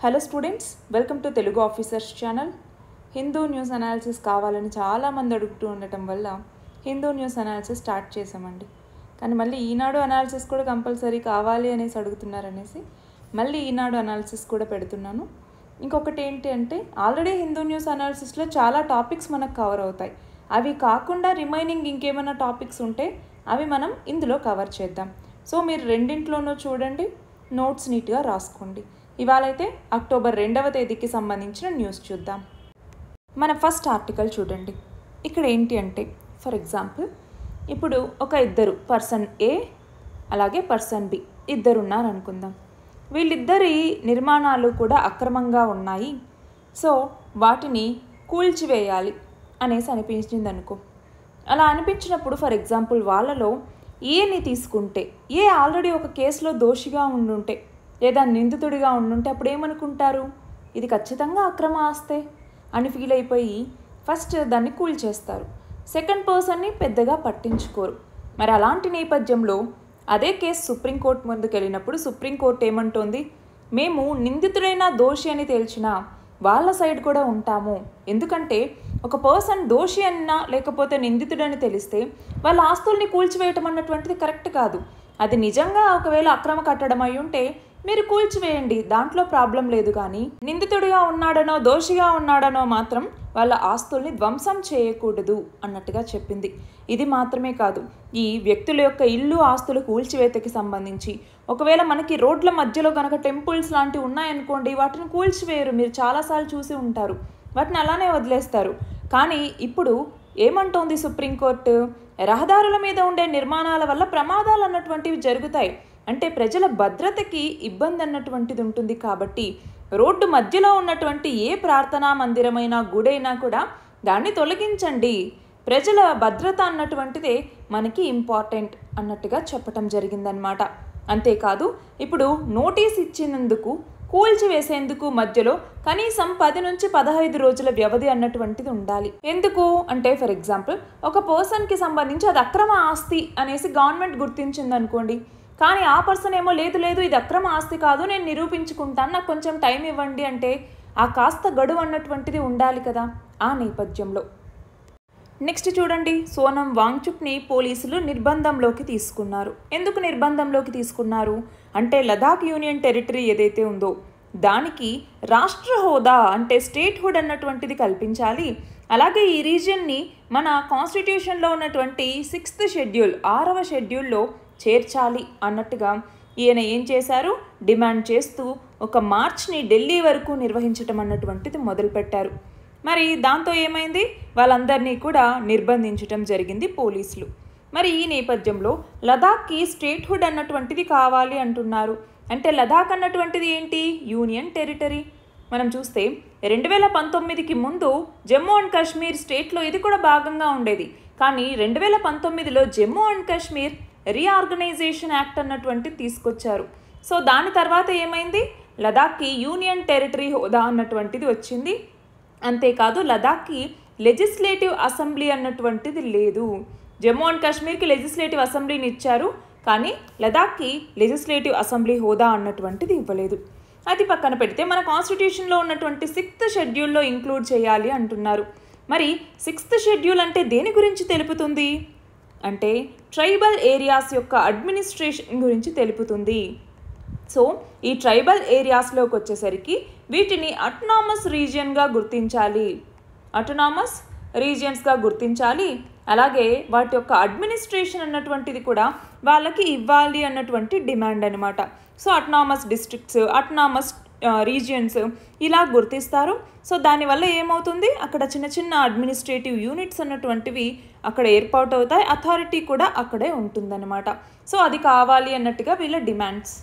hello students welcome to Telugu officers channel Hindu news analysis కావాలని చాలామంది అడుగుతూ ఉండటం వల్ల హిందూ న్యూస్ అనాలిసిస్ స్టార్ట్ చేసామండి కానీ మళ్ళీ ఈనాడు అనాలిసిస్ కూడా కంపల్సరీ కావాలి అనేసి అడుగుతున్నారనేసి మళ్ళీ ఈనాడు అనాలిసిస్ కూడా పెడుతున్నాను ఇంకొకటి ఏంటి అంటే ఆల్రెడీ హిందూ న్యూస్ అనాలిసిస్లో చాలా టాపిక్స్ మనకు కవర్ అవుతాయి అవి కాకుండా రిమైనింగ్ ఇంకేమైనా టాపిక్స్ ఉంటే అవి మనం ఇందులో కవర్ చేద్దాం సో మీరు రెండింట్లోనూ చూడండి నోట్స్ నీట్గా రాసుకోండి ఇవాళైతే అక్టోబర్ రెండవ తేదీకి సంబంధించిన న్యూస్ చూద్దాం మన ఫస్ట్ ఆర్టికల్ చూడండి ఇక్కడ ఏంటి అంటే ఫర్ ఎగ్జాంపుల్ ఇప్పుడు ఒక ఇద్దరు పర్సన్ ఏ అలాగే పర్సన్ బి ఇద్దరు ఉన్నారు అనుకుందాం వీళ్ళిద్దరి నిర్మాణాలు కూడా అక్రమంగా ఉన్నాయి సో వాటిని కూల్చివేయాలి అనేసి అనిపించింది అనుకో అలా అనిపించినప్పుడు ఫర్ ఎగ్జాంపుల్ వాళ్ళలో ఏని తీసుకుంటే ఏ ఆల్రెడీ ఒక కేసులో దోషిగా ఉండుంటే లేదా నిందితుడిగా ఉండుంటే అప్పుడు ఏమనుకుంటారు ఇది ఖచ్చితంగా అక్రమ ఆస్తే అని ఫీల్ అయిపోయి ఫస్ట్ దాన్ని కూల్చేస్తారు సెకండ్ పర్సన్ని పెద్దగా పట్టించుకోరు మరి అలాంటి నేపథ్యంలో అదే కేసు సుప్రీంకోర్టు ముందుకు వెళ్ళినప్పుడు సుప్రీంకోర్టు ఏమంటోంది మేము నిందితుడైన దోషి అని తేల్చినా వాళ్ళ సైడ్ కూడా ఉంటాము ఎందుకంటే ఒక పర్సన్ దోషి అన్నా లేకపోతే నిందితుడని తెలిస్తే వాళ్ళ ఆస్తుల్ని కూల్చివేయటం అన్నటువంటిది కరెక్ట్ కాదు అది నిజంగా ఒకవేళ అక్రమ కట్టడం అయి ఉంటే మీరు కూల్చివేయండి దాంట్లో ప్రాబ్లం లేదు కానీ నిందితుడిగా ఉన్నాడనో దోషిగా ఉన్నాడనో మాత్రం వాళ్ళ ఆస్తుల్ని ధ్వంసం చేయకూడదు అన్నట్టుగా చెప్పింది ఇది మాత్రమే కాదు ఈ వ్యక్తుల యొక్క ఇల్లు ఆస్తులు కూల్చివేతకి సంబంధించి ఒకవేళ మనకి రోడ్ల మధ్యలో కనుక టెంపుల్స్ లాంటివి ఉన్నాయనుకోండి వాటిని కూల్చివేయరు మీరు చాలాసార్లు చూసి ఉంటారు వాటిని అలానే వదిలేస్తారు కానీ ఇప్పుడు ఏమంటోంది సుప్రీంకోర్టు రహదారుల మీద ఉండే నిర్మాణాల వల్ల ప్రమాదాలు అన్నటువంటివి జరుగుతాయి అంటే ప్రజల భద్రతకి ఇబ్బంది అన్నటువంటిది ఉంటుంది కాబట్టి రోడ్డు మధ్యలో ఉన్నటువంటి ఏ ప్రార్థనా మందిరమైనా గుడైనా కూడా దాన్ని తొలగించండి ప్రజల భద్రత అన్నటువంటిదే మనకి ఇంపార్టెంట్ అన్నట్టుగా చెప్పటం జరిగిందనమాట అంతేకాదు ఇప్పుడు నోటీస్ ఇచ్చినందుకు కూల్చివేసేందుకు మధ్యలో కనీసం పది నుంచి పదహైదు రోజుల వ్యవధి అన్నటువంటిది ఉండాలి ఎందుకు అంటే ఫర్ ఎగ్జాంపుల్ ఒక పర్సన్కి సంబంధించి అది అక్రమ ఆస్తి అనేసి గవర్నమెంట్ గుర్తించింది అనుకోండి కానీ ఆ పర్సన్ ఏమో లేదు లేదు ఇది అక్రమ ఆస్తి కాదు నేను నిరూపించుకుంటాను నాకు కొంచెం టైం ఇవ్వండి అంటే ఆ కాస్త గడువు అన్నటువంటిది ఉండాలి కదా ఆ నేపథ్యంలో నెక్స్ట్ చూడండి సోనం వాంగ్చుక్ని పోలీసులు నిర్బంధంలోకి తీసుకున్నారు ఎందుకు నిర్బంధంలోకి తీసుకున్నారు అంటే లదాఖ్ యూనియన్ టెరిటరీ ఏదైతే ఉందో దానికి రాష్ట్ర హోదా అంటే స్టేట్ హుడ్ అన్నటువంటిది కల్పించాలి అలాగే ఈ రీజియన్ని మన కాన్స్టిట్యూషన్లో ఉన్నటువంటి సిక్స్త్ షెడ్యూల్ ఆరవ షెడ్యూల్లో చేర్చాలి అన్నట్టుగా ఈయన ఏం చేశారు డిమాండ్ చేస్తూ ఒక మార్చ్ని ఢిల్లీ వరకు నిర్వహించటం అన్నటువంటిది మొదలుపెట్టారు మరి దాంతో ఏమైంది వాళ్ళందరినీ కూడా నిర్బంధించటం జరిగింది పోలీసులు మరి ఈ నేపథ్యంలో లదాఖ్కి స్టేట్ హుడ్ అన్నటువంటిది కావాలి అంటున్నారు అంటే లదాఖ్ అన్నటువంటిది ఏంటి యూనియన్ టెరిటరీ మనం చూస్తే రెండు వేల పంతొమ్మిదికి ముందు జమ్మూ అండ్ కాశ్మీర్ స్టేట్లో ఇది కూడా భాగంగా ఉండేది కానీ రెండు వేల పంతొమ్మిదిలో Jammu and Kashmir reorganisation act అన్నటువంటిది తీసుకొచ్చారు సో దాని తర్వాత ఏమైంది లదాఖ్కి యూనియన్ టెరిటరీ హోదా అన్నటువంటిది వచ్చింది అంతేకాదు లదాఖ్కి లెజిస్లేటివ్ అసెంబ్లీ అన్నటువంటిది లేదు జమ్మూ అండ్ కాశ్మీర్కి లెజిస్లేటివ్ అసెంబ్లీని ఇచ్చారు కానీ లదాఖ్కి లెజిస్లేటివ్ అసెంబ్లీ హోదా అన్నటువంటిది ఇవ్వలేదు అది పక్కన పెడితే మన కాన్స్టిట్యూషన్లో ఉన్నటువంటి సిక్స్త్ షెడ్యూల్లో ఇంక్లూడ్ చేయాలి అంటున్నారు మరి సిక్స్త్ షెడ్యూల్ అంటే దేని గురించి తెలుపుతుంది అంటే ట్రైబల్ ఏరియాస్ యొక్క అడ్మినిస్ట్రేషన్ గురించి తెలుపుతుంది సో ఈ ట్రైబల్ ఏరియాస్లోకి వచ్చేసరికి వీటిని అటనామస్ రీజియన్గా గుర్తించాలి అటనామస్ రీజియన్స్గా గుర్తించాలి అలాగే వాటి యొక్క అడ్మినిస్ట్రేషన్ అన్నటువంటిది కూడా వాళ్ళకి ఇవ్వాలి అన్నటువంటి డిమాండ్ అనమాట so autonomous districts autonomous regions ఇలా గుర్తిస్తారు సో దానివల్ల ఏమవుతుంది అక్కడ చిన్న చిన్న అడ్మినిస్ట్రేటివ్ యూనిట్స్ అన్నటువంటివి అక్కడ ఏర్పాటు అవుతాయి అథారిటీ కూడా అక్కడే ఉంటుందన్నమాట సో అది కావాలి అన్నట్టుగా వీళ్ళ డిమాండ్స్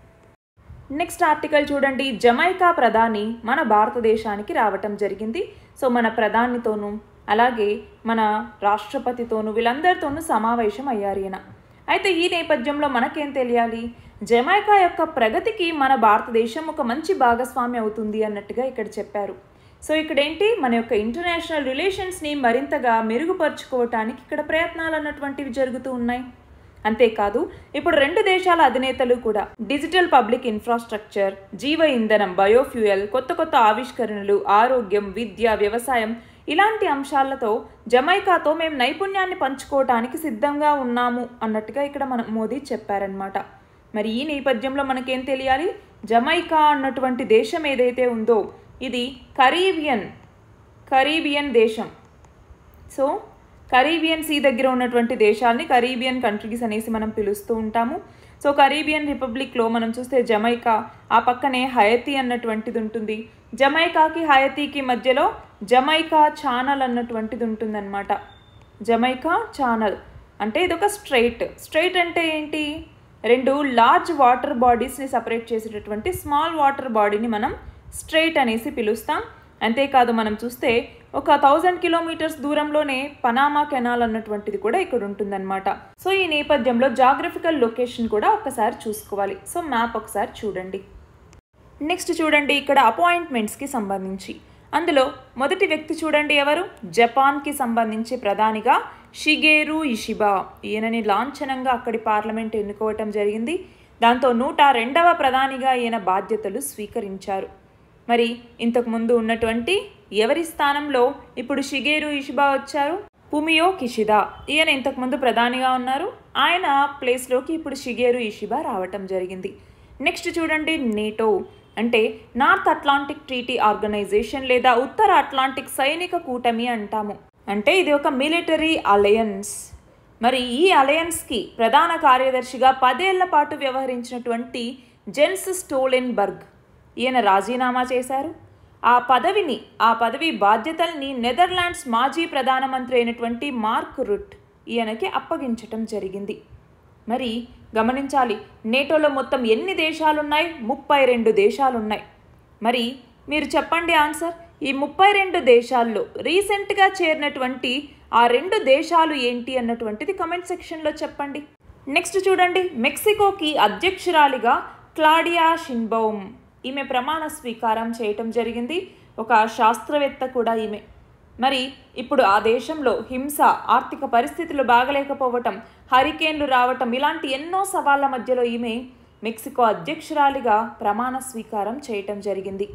నెక్స్ట్ ఆర్టికల్ చూడండి జమైకా ప్రధాని మన భారతదేశానికి రావటం జరిగింది సో మన ప్రధానితోనూ అలాగే మన రాష్ట్రపతితోనూ వీళ్ళందరితోనూ సమావేశం అయ్యారు ఈయన అయితే ఈ నేపథ్యంలో మనకేం తెలియాలి జమైకా యొక్క ప్రగతికి మన భారతదేశం ఒక మంచి భాగస్వామి అవుతుంది అన్నట్టుగా ఇక్కడ చెప్పారు సో ఇక్కడ ఏంటి మన యొక్క ఇంటర్నేషనల్ రిలేషన్స్ని మరింతగా మెరుగుపరుచుకోవటానికి ఇక్కడ ప్రయత్నాలు అన్నటువంటివి జరుగుతూ ఉన్నాయి అంతేకాదు ఇప్పుడు రెండు దేశాల అధినేతలు కూడా డిజిటల్ పబ్లిక్ ఇన్ఫ్రాస్ట్రక్చర్ జీవ ఇంధనం బయోఫ్యూయల్ కొత్త కొత్త ఆవిష్కరణలు ఆరోగ్యం విద్య వ్యవసాయం ఇలాంటి అంశాలతో జమైకాతో మేము నైపుణ్యాన్ని పంచుకోవటానికి సిద్ధంగా ఉన్నాము అన్నట్టుగా ఇక్కడ మన మోదీ చెప్పారనమాట మరి ఈ నేపథ్యంలో మనకేం తెలియాలి జమైకా అన్నటువంటి దేశం ఏదైతే ఉందో ఇది కరీబియన్ కరీబియన్ దేశం సో కరీబియన్ సీ దగ్గర ఉన్నటువంటి దేశాలని కరీబియన్ కంట్రీస్ అనేసి మనం పిలుస్తూ ఉంటాము సో కరీబియన్ రిపబ్లిక్లో మనం చూస్తే జమైకా ఆ పక్కనే హయతీ అన్నటువంటిది ఉంటుంది జమైకాకి హయతీకి మధ్యలో జమైకా ఛానల్ అన్నటువంటిది ఉంటుందన్నమాట జమైకా ఛానల్ అంటే ఇదొక స్ట్రైట్ స్ట్రైట్ అంటే ఏంటి రెండు లార్జ్ వాటర్ బాడీస్ని సపరేట్ చేసేటటువంటి స్మాల్ వాటర్ బాడీని మనం స్ట్రైట్ అనేసి పిలుస్తాం అంతేకాదు మనం చూస్తే ఒక థౌజండ్ కిలోమీటర్స్ దూరంలోనే పనామా కెనాల్ అన్నటువంటిది కూడా ఇక్కడ ఉంటుందన్నమాట సో ఈ నేపథ్యంలో జాగ్రఫికల్ లొకేషన్ కూడా ఒకసారి చూసుకోవాలి సో మ్యాప్ ఒకసారి చూడండి నెక్స్ట్ చూడండి ఇక్కడ అపాయింట్మెంట్స్కి సంబంధించి అందులో మొదటి వ్యక్తి చూడండి ఎవరు జపాన్కి సంబంధించి ప్రధానిగా షిగేరు ఇషిబా ఈయనని లాంఛనంగా అక్కడి పార్లమెంట్ ఎన్నుకోవటం జరిగింది దాంతో నూట రెండవ ప్రధానిగా ఈయన బాధ్యతలు స్వీకరించారు మరి ఇంతకు ముందు ఉన్నటువంటి ఎవరి స్థానంలో ఇప్పుడు షిగేరు ఇషిబా వచ్చారు పుమియో కిషిదా ఈయన ఇంతకుముందు ప్రధానిగా ఉన్నారు ఆయన ప్లేస్లోకి ఇప్పుడు షిగేరు ఇషిబా రావటం జరిగింది నెక్స్ట్ చూడండి నేటో అంటే నార్త్ అట్లాంటిక్ ట్రీటీ ఆర్గనైజేషన్ లేదా ఉత్తర అట్లాంటిక్ సైనిక కూటమి అంటాము అంటే ఇది ఒక మిలిటరీ అలయన్స్ మరి ఈ అలయన్స్కి ప్రధాన కార్యదర్శిగా పదేళ్ల పాటు వ్యవహరించినటువంటి జెన్స్ స్టోలెన్బర్గ్ ఈయన రాజీనామా చేశారు ఆ పదవిని ఆ పదవి బాధ్యతల్ని నెదర్లాండ్స్ మాజీ ప్రధానమంత్రి అయినటువంటి మార్క్ రుట్ ఈయనకి అప్పగించటం జరిగింది మరి గమనించాలి నేటోలో మొత్తం ఎన్ని దేశాలున్నాయి ముప్పై రెండు దేశాలున్నాయి మరి మీరు చెప్పండి ఆన్సర్ ఈ ముప్పై రెండు దేశాల్లో రీసెంట్గా చేరినటువంటి ఆ రెండు దేశాలు ఏంటి అన్నటువంటిది కమెంట్ సెక్షన్లో చెప్పండి నెక్స్ట్ చూడండి మెక్సికోకి అధ్యక్షురాలిగా క్లాడియా షిన్బౌమ్ ఈమె ప్రమాణ స్వీకారం చేయటం జరిగింది ఒక శాస్త్రవేత్త కూడా ఈమె మరి ఇప్పుడు ఆ దేశంలో హింస ఆర్థిక పరిస్థితులు బాగలేకపోవటం హరికేన్లు రావటం ఇలాంటి ఎన్నో సవాళ్ల మధ్యలో ఈమె మెక్సికో అధ్యక్షురాలిగా ప్రమాణ స్వీకారం చేయటం జరిగింది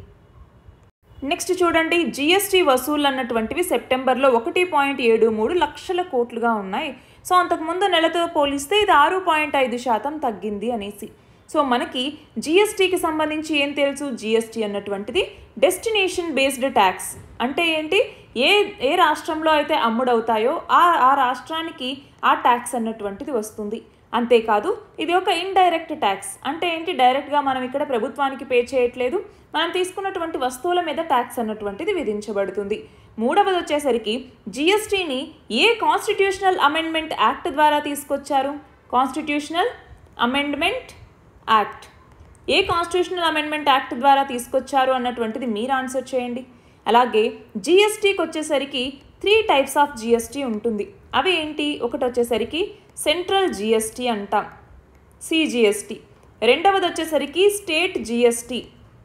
నెక్స్ట్ చూడండి జిఎస్టీ వసూళ్ళు అన్నటువంటివి సెప్టెంబర్లో ఒకటి పాయింట్ ఏడు మూడు లక్షల కోట్లుగా ఉన్నాయి సో అంతకుముందు నెలతో పోలిస్తే ఇది ఆరు పాయింట్ ఐదు శాతం తగ్గింది అనేసి సో మనకి జిఎస్టీకి సంబంధించి ఏం తెలుసు జిఎస్టీ అన్నటువంటిది డెస్టినేషన్ బేస్డ్ ట్యాక్స్ అంటే ఏంటి ఏ ఏ రాష్ట్రంలో అయితే అమ్ముడవుతాయో ఆ ఆ రాష్ట్రానికి ఆ ట్యాక్స్ అన్నటువంటిది వస్తుంది అంతేకాదు ఇది ఒక ఇండైరెక్ట్ ట్యాక్స్ అంటే ఏంటి డైరెక్ట్గా మనం ఇక్కడ ప్రభుత్వానికి పే చేయట్లేదు మనం తీసుకున్నటువంటి వస్తువుల మీద ట్యాక్స్ అన్నటువంటిది విధించబడుతుంది మూడవది వచ్చేసరికి జిఎస్టీని ఏ కాన్స్టిట్యూషనల్ అమెండ్మెంట్ యాక్ట్ ద్వారా తీసుకొచ్చారు కాన్స్టిట్యూషనల్ అమెండ్మెంట్ యాక్ట్ ఏ కాన్స్టిట్యూషనల్ అమెండ్మెంట్ యాక్ట్ ద్వారా తీసుకొచ్చారు అన్నటువంటిది మీరు ఆన్సర్ చేయండి అలాగే జిఎస్టీకి వచ్చేసరికి త్రీ టైప్స్ ఆఫ్ జిఎస్టీ ఉంటుంది అవి ఏంటి ఒకటి వచ్చేసరికి సెంట్రల్ జిఎస్టీ అంటాం సిజిఎస్టీ రెండవది వచ్చేసరికి స్టేట్ జిఎస్టీ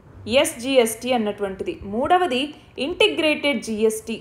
ఎస్జిఎస్టీ అన్నటువంటిది మూడవది ఇంటిగ్రేటెడ్ జిఎస్టీ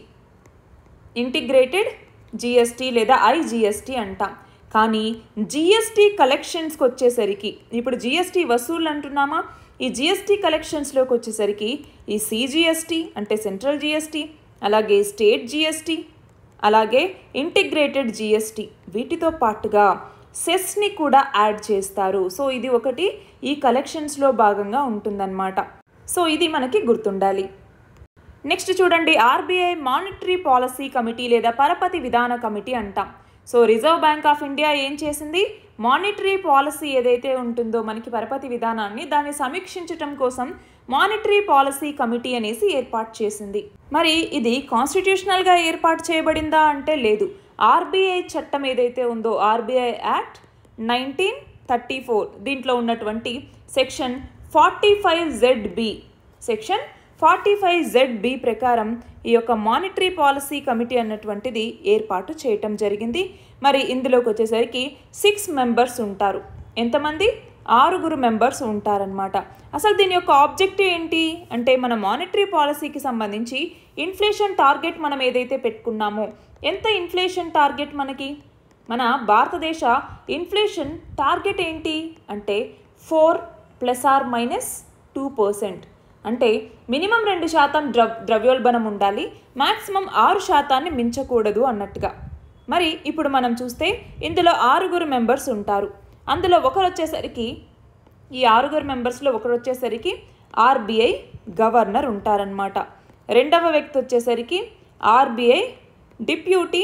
ఇంటిగ్రేటెడ్ జిఎస్టీ లేదా ఐజిఎస్టీ అంటాం కానీ జిఎస్టీ కలెక్షన్స్కి వచ్చేసరికి ఇప్పుడు జిఎస్టీ వసూళ్ళు అంటున్నామా ఈ జిఎస్టీ కలెక్షన్స్లోకి వచ్చేసరికి ఈ సిజిఎస్టీ అంటే సెంట్రల్ జిఎస్టీ అలాగే స్టేట్ జిఎస్టీ అలాగే ఇంటిగ్రేటెడ్ జిఎస్టీ వీటితో పాటుగా సెస్ని కూడా యాడ్ చేస్తారు సో ఇది ఒకటి ఈ కలెక్షన్స్లో భాగంగా ఉంటుందన్నమాట సో ఇది మనకి గుర్తుండాలి నెక్స్ట్ చూడండి ఆర్బీఐ మానిటరీ పాలసీ కమిటీ లేదా పరపతి విధాన కమిటీ అంటాం so Reserve Bank of India ఏం చేసింది మానిటరీ పాలసీ ఏదైతే ఉంటుందో మనకి పరపతి విధానాన్ని దాన్ని సమీక్షించటం కోసం మానిటరీ పాలసీ కమిటీ అనేసి ఏర్పాటు చేసింది మరి ఇది కాన్స్టిట్యూషనల్గా ఏర్పాటు చేయబడిందా అంటే లేదు ఆర్బీఐ చట్టం ఏదైతే ఉందో RBI act nineteen thirty four దీంట్లో ఉన్నటువంటి section forty five Z B section forty five Z B ప్రకారం ఈ యొక్క మానిటరీ పాలసీ కమిటీ అన్నటువంటిది ఏర్పాటు చేయటం జరిగింది మరి ఇందులోకి వచ్చేసరికి సిక్స్ మెంబర్స్ ఉంటారు ఎంతమంది ఆరుగురు మెంబర్స్ ఉంటారనమాట అసలు దీని యొక్క ఆబ్జెక్టివ్ ఏంటి అంటే మన మానిటరీ పాలసీకి సంబంధించి ఇన్ఫ్లేషన్ టార్గెట్ మనం ఏదైతే పెట్టుకున్నామో ఎంత ఇన్ఫ్లేషన్ టార్గెట్ మనకి మన భారతదేశ ఇన్ఫ్లేషన్ టార్గెట్ ఏంటి అంటే four plus or minus two percent అంటే మినిమం రెండు శాతం ద్రవ్ ద్రవ్యోల్బణం ఉండాలి మ్యాక్సిమం ఆరు శాతాన్ని మించకూడదు అన్నట్టుగా మరి ఇప్పుడు మనం చూస్తే ఇందులో ఆరుగురు మెంబర్స్ ఉంటారు అందులో ఒకరు వచ్చేసరికి ఈ ఆరుగురు మెంబర్స్లో ఒకరు వచ్చేసరికి ఆర్బీఐ గవర్నర్ ఉంటారనమాట రెండవ వ్యక్తి వచ్చేసరికి ఆర్బీఐ డిప్యూటీ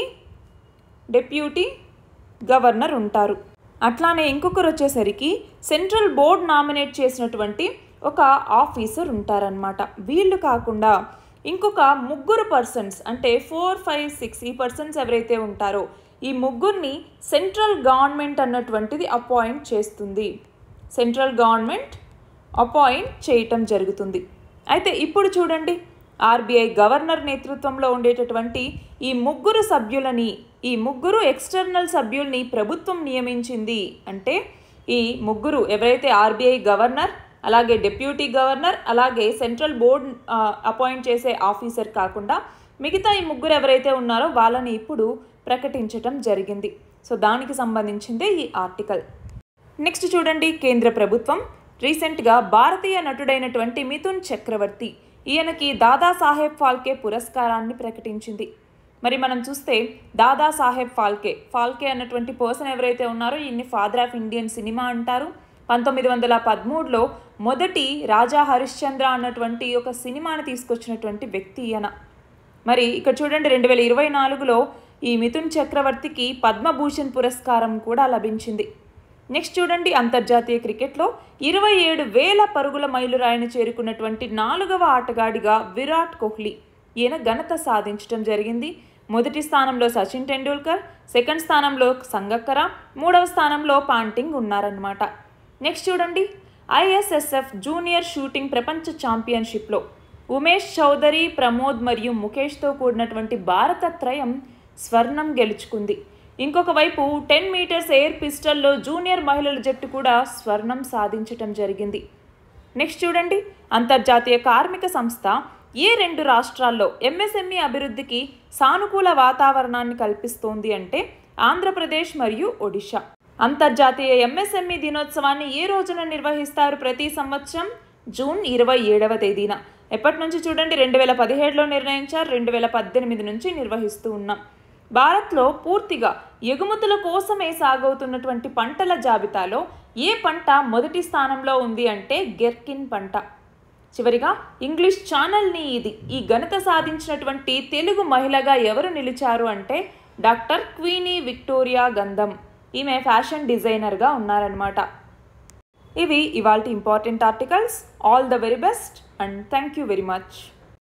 డిప్యూటీ గవర్నర్ ఉంటారు అట్లానే ఇంకొకరు వచ్చేసరికి సెంట్రల్ బోర్డ్ నామినేట్ చేసినటువంటి ఒక ఆఫీసర్ ఉంటారనమాట వీళ్ళు కాకుండా ఇంకొక ముగ్గురు పర్సన్స్ అంటే ఫోర్ ఫైవ్ సిక్స్ ఈ పర్సన్స్ ఎవరైతే ఉంటారో ఈ ముగ్గురిని సెంట్రల్ గవర్నమెంట్ అన్నటువంటిది అపాయింట్ చేస్తుంది సెంట్రల్ గవర్నమెంట్ అపాయింట్ చేయటం జరుగుతుంది అయితే ఇప్పుడు చూడండి ఆర్బీఐ గవర్నర్ నేతృత్వంలో ఉండేటటువంటి ఈ ముగ్గురు సభ్యులని ఈ ముగ్గురు ఎక్స్టర్నల్ సభ్యుల్ని ప్రభుత్వం నియమించింది అంటే ఈ ముగ్గురు ఎవరైతే ఆర్బీఐ గవర్నర్ అలాగే డిప్యూటీ గవర్నర్ అలాగే సెంట్రల్ బోర్డ్ అపాయింట్ చేసే ఆఫీసర్ కాకుండా మిగతా ఈ ముగ్గురు ఎవరైతే ఉన్నారో వాళ్ళని ఇప్పుడు ప్రకటించటం జరిగింది సో దానికి సంబంధించిందే ఈ ఆర్టికల్ నెక్స్ట్ చూడండి కేంద్ర ప్రభుత్వం రీసెంట్గా భారతీయ నటుడైనటువంటి మిథున్ చక్రవర్తి ఈయనకి దాదాసాహెబ్ ఫాల్కే పురస్కారాన్ని ప్రకటించింది మరి మనం చూస్తే దాదాసాహెబ్ ఫాల్కే ఫాల్కే అన్నటువంటి పర్సన్ ఎవరైతే ఉన్నారో ఈయన్ని ఫాదర్ ఆఫ్ ఇండియన్ సినిమా అంటారు పంతొమ్మిది వందల పదమూడులో మొదటి రాజా హరిశ్చంద్ర అన్నటువంటి ఒక సినిమాని తీసుకొచ్చినటువంటి వ్యక్తి ఈయన మరి ఇక్కడ చూడండి రెండు వేల ఇరవై నాలుగులో ఈ మిథున్ చక్రవర్తికి పద్మభూషణ్ పురస్కారం కూడా లభించింది నెక్స్ట్ చూడండి అంతర్జాతీయ క్రికెట్లో ఇరవై ఏడు వేల పరుగుల మైలురాయిని చేరుకున్నటువంటి నాలుగవ ఆటగాడిగా విరాట్ కోహ్లీ ఈయన ఘనత సాధించడం జరిగింది మొదటి స్థానంలో సచిన్ టెండూల్కర్ సెకండ్ స్థానంలో సంగక్కర మూడవ స్థానంలో పాంటింగ్ ఉన్నారన్నమాట నెక్స్ట్ చూడండి ఐఎస్ఎస్ఎఫ్ జూనియర్ షూటింగ్ ప్రపంచ ఛాంపియన్షిప్లో ఉమేష్ చౌదరి ప్రమోద్ మరియు ముఖేష్తో కూడినటువంటి భారత త్రయం స్వర్ణం గెలుచుకుంది ఇంకొక వైపు టెన్ మీటర్స్ ఎయిర్ పిస్టల్లో జూనియర్ మహిళల జట్టు కూడా స్వర్ణం సాధించటం జరిగింది నెక్స్ట్ చూడండి అంతర్జాతీయ కార్మిక సంస్థ ఏ రెండు రాష్ట్రాల్లో ఎంఎస్ఎంఈ అభివృద్ధికి సానుకూల వాతావరణాన్ని కల్పిస్తోంది అంటే ఆంధ్రప్రదేశ్ మరియు ఒడిశా అంతర్జాతీయ ఎంఎస్ఎంఈ దినోత్సవాన్ని ఏ రోజున నిర్వహిస్తారు ప్రతి సంవత్సరం జూన్ ఇరవై ఏడవ తేదీన ఎప్పటి నుంచి చూడండి రెండు వేల పదిహేడులో నిర్ణయించారు రెండు వేల పద్దెనిమిది నుంచి నిర్వహిస్తూ ఉన్నాం భారత్లో పూర్తిగా ఎగుమతుల కోసమే సాగవుతున్నటువంటి పంటల జాబితాలో ఏ పంట మొదటి స్థానంలో ఉంది అంటే గెర్కిన్ పంట చివరిగా ఇంగ్లీష్ ఛానల్ని ఇది ఈ ఘనత సాధించినటువంటి తెలుగు మహిళగా ఎవరు నిలిచారు అంటే డాక్టర్ క్వీనీ విక్టోరియా గంధం ఈమె ఫ్యాషన్ డిజైనర్గా ఉన్నారనమాట ఇవి ఇవాళ important articles all the very best and thank you very much